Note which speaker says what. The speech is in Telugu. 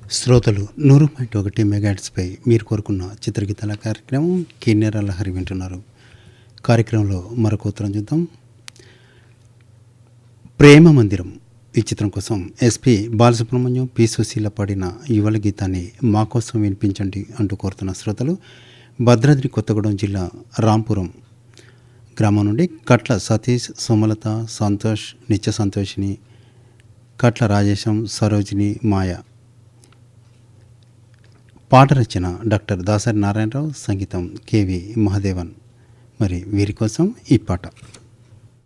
Speaker 1: శ్రోతలు నూరు పాయింట్ ఒకటి మెగాట్స్పై మీరు కోరుకున్న చిత్రగీతాల కార్యక్రమం కిన్నెర లహరి వింటున్నారు కార్యక్రమంలో మరొక ఉత్తరం చూద్దాం ప్రేమ మందిరం ఈ చిత్రం కోసం ఎస్పి బాలసుబ్రహ్మణ్యం పి సుశీల పాడిన యువల గీతాన్ని మా కోసం వినిపించండి అంటూ కోరుతున్న శ్రోతలు భద్రాద్రి కొత్తగూడెం జిల్లా రాంపురం గ్రామం నుండి కట్ల సతీష్ సుమలత సంతోష్ నిత్య సంతోషిని కట్ల రాజేశం సరోజిని మాయ పాట రచన డాక్టర్ దాసరి నారాయణరావు సంగీతం కేవి మహాదేవన్ మరి వీరి కోసం ఈ పాట